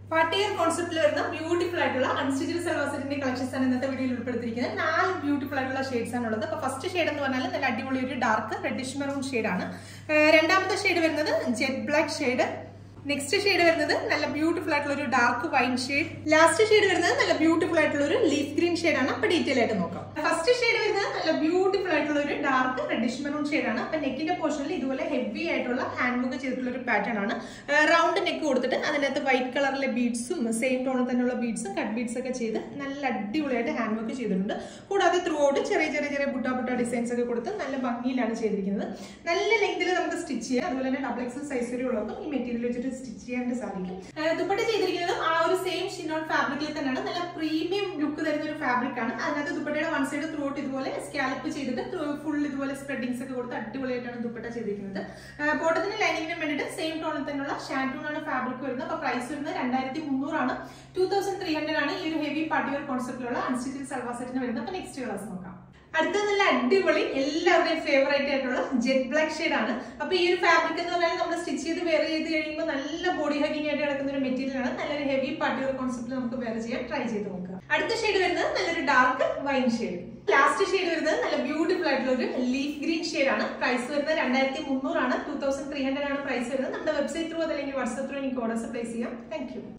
പാർട്ടിയർ കോൺസെപ്റ്റിൽ വരുന്ന ബ്യൂട്ടിഫുൾ ആയിട്ടുള്ള unstitched സൽവാസറ്റിന്റെ collections ആണ് ഇന്നത്തെ വീഡിയോയിൽ ഉൾപ്പെടുത്തിയിരിക്കുന്നത് നാല് ബ്യൂട്ടിഫുൾ ആയിട്ടുള്ള ഷെയ്ഡ്സ് ആണ് ഉള്ളത് അപ്പൊ ഫസ്റ്റ് ഷെയ്ഡ് എന്ന് പറഞ്ഞാൽ നല്ല അടിപൊളി ഒരു ഡാർക്ക് റെഡിഷ് മെറൂൺ ഷെയ്ഡാണ് രണ്ടാമത്തെ ഷെയ്ഡ് വരുന്നത് jet black shade next shade വരുന്നത് നല്ല ബ്യൂട്ടിഫുൾ ആയിട്ടുള്ള ഒരു dark wine shade last shade വരുന്നത് നല്ല ബ്യൂട്ടിഫുൾ ആയിട്ടുള്ള ഒരു ലീഫ് ഗ്രീൻ ഷെയ്ഡാണ് അപ്പൊ ഡീറ്റെയിൽ ആയിട്ട് നോക്കാം ഫസ്റ്റ് ഷെയ്ഡ് വരുന്നത് നല്ല ബ്യൂട്ടിഫുൾ ആയിട്ടുള്ള ഒരു ഡാർക്ക് റെഡിഷ് മെറൂൺ ഷെയ്ഡാണ് അപ്പൊ നെക്കിന്റെ പോർഷനിൽ ഇതുപോലെ ഹെവി ആയിട്ടുള്ള ഹാൻഡ് വർക്ക് ചെയ്തിട്ടുള്ള ഒരു പാറ്റേൺ ആണ് റൗണ്ട് നെക്ക് കൊടുത്തിട്ട് അതിനകത്ത് വൈറ്റ് കളറിലെ ബീഡ്സും സെയിം ടോണിൽ തന്നെയുള്ള ബീഡ്സും കട്ട് ബീഡ്സ് ഒക്കെ ചെയ്ത് നല്ല അടിപൊളിയായിട്ട് ഹാൻഡ് വർക്ക് ചെയ്തിട്ടുണ്ട് കൂടാതെ ത്രൂ ഔട്ട് ചെറിയ ചെറിയ ചെറിയ ബുട്ട ബുട്ട ഡിസൈൻസ് ഒക്കെ കൊടുത്ത് നല്ല ഭംഗിയിലാണ് ചെയ്തിരിക്കുന്നത് നല്ല ലെങ്തിൽ നമുക്ക് സ്റ്റിച്ച് ചെയ്യാം അതുപോലെ തന്നെ ഡബിൾ എക്സൽ സൈസ് വരെ ഉള്ളപ്പോൾ ഈ മെറ്റീരിയൽ വെച്ചിട്ട് സ്റ്റിച്ച് ചെയ്യാനായിട്ട് സാധിക്കും ഏഹ് ദുപ്പട്ട ചെയ്തിരിക്കുന്നത് ആ ഒരു സെയിം ഷിനോൺ ഫാബ്രിക്കിൽ തന്നെയാണ് നല്ല പ്രീമിയം ലുക്ക് തരുന്ന ഒരു ഫാബ്രിക് ആണ് അതിനകത്ത് ദുപ്പട്ടയുടെ വൺ സൈഡ് ത്രൂ ഔട്ട് ഇതുപോലെ സ്കാലപ്പ് ചെയ്തിട്ട് ഫുൾ ഇതുപോലെ സ്പ്രെഡിങ്സ് ഒക്കെ കൊടുത്ത് അടിപൊളിയായിട്ടാണ് ദുപ്പട്ട ചെയ്തിരിക്കുന്നത് ബോട്ടത്തിന് ലൈനിങ്ങിന് വേണ്ടിയിട്ട് സെയിം ടോണിൽ തന്നെയുള്ള ഷാൻറ്റൂൺ ആണ് ഫാബ്രിക് വരുന്നത് അപ്പൊ പ്രൈസ് വരുന്നത് രണ്ടായിരത്തി മുന്നൂറാണ് ടൂ തൗസൻഡ് ത്രീ ഹൺഡ്രഡ് ആണ് ഈ ഒരു ഹെവി പാർട്ടിവർ കോൺസെപ്റ്റിലുള്ള അൺസ്റ്റിച്ചഡ് സൽവാർ സെറ്റിന് വരുന്നത് അപ്പൊ നെക്സ്റ്റ് ക്ലാസ് നോക്കാം അടുത്ത നല്ല അടിപൊളി എല്ലാവരുടെയും ഫേവറേറ്റ് ആയിട്ടുള്ള ജെറ്റ് ബ്ലാക്ക് ഷെയ്ഡ് ആണ് അപ്പൊ ഈ ഒരു ഫാബ്രിക് എന്ന് പറഞ്ഞാൽ നമ്മൾ സ്റ്റിച്ച് ചെയ്ത് വെയർ ചെയ്ത് കഴിയുമ്പോൾ നല്ല ബോഡി ഹഗിങ് ആയിട്ട് കിടക്കുന്ന ഒരു മെറ്റീരിയൽ ആണ് നല്ലൊരു ഹെവി പാർട്ടിവർ കോൺസെപ്റ്റിൽ നമുക്ക് വെയർ ചെയ്യാൻ ട്രൈ ചെയ്ത് നോക്കുക അടുത്ത ഷെയ്ഡ് വരുന്നത് നല്ലൊരു dark wine shade last shade വരുന്നത് നല്ല ബ്യൂട്ടിഫുൾ ആയിട്ടുള്ള ഒരു ലീഫ് ഗ്രീൻ ഷെയ്ഡ് ആണ് പ്രൈസ് വരുന്നത് രണ്ടായിരത്തി മുന്നൂറാണ് ടൂ തൗസൻഡ് ത്രീ ഹൺഡ്രഡ് ആണ് പ്രൈസ് വരുന്നത് നമ്മുടെ വെബ്സൈറ്റ് ത്രൂ അതല്ലെങ്കിൽ വാട്സ്ആപ്പ് ത്രൂ എനിക്ക് ഓർഡേഴ്സ് പ്ലേസ് ചെയ്യാം താങ്ക് യു